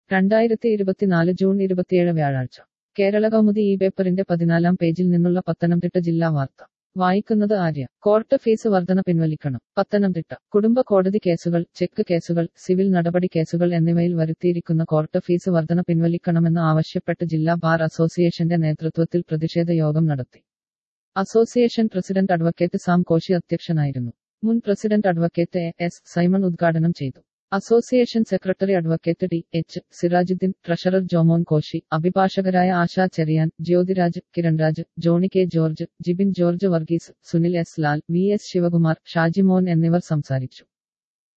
രണ്ടായിരത്തി ഇരുപത്തിനാല് ജൂൺ ഇരുപത്തിയേഴ് വ്യാഴാഴ്ച കേരള കൗമുദി ഈ പേപ്പറിന്റെ പതിനാലാം പേജിൽ നിന്നുള്ള പത്തനംതിട്ട ജില്ലാ വാർത്ത വായിക്കുന്നത് ആര്യ കോർട്ട് ഫീസ് വർധന പിൻവലിക്കണം പത്തനംതിട്ട കുടുംബ കോടതി കേസുകൾ ചെക്ക് കേസുകൾ സിവിൽ നടപടി കേസുകൾ എന്നിവയിൽ വരുത്തിയിരിക്കുന്ന കോർട്ട് ഫീസ് വർധന പിൻവലിക്കണമെന്ന് ആവശ്യപ്പെട്ട് ജില്ലാ ബാർ അസോസിയേഷന്റെ നേതൃത്വത്തിൽ പ്രതിഷേധ യോഗം നടത്തി association president advocate Sam Koshy അധ്യക്ഷനായിരുന്നു മുൻ president advocate A S Simon ഉദ്ഘാടനം ചെയ്തു association secretary advocate D H Sirajuddin treasurer Jomon Koshy അഭിഭാഷകരായ Asha Cherian Jyothiraj Kiranraj Johny K George Jibin George Varghese Sunil S Lal V S Sivakumar Shajimon എന്നിവർ സംസാരിച്ചു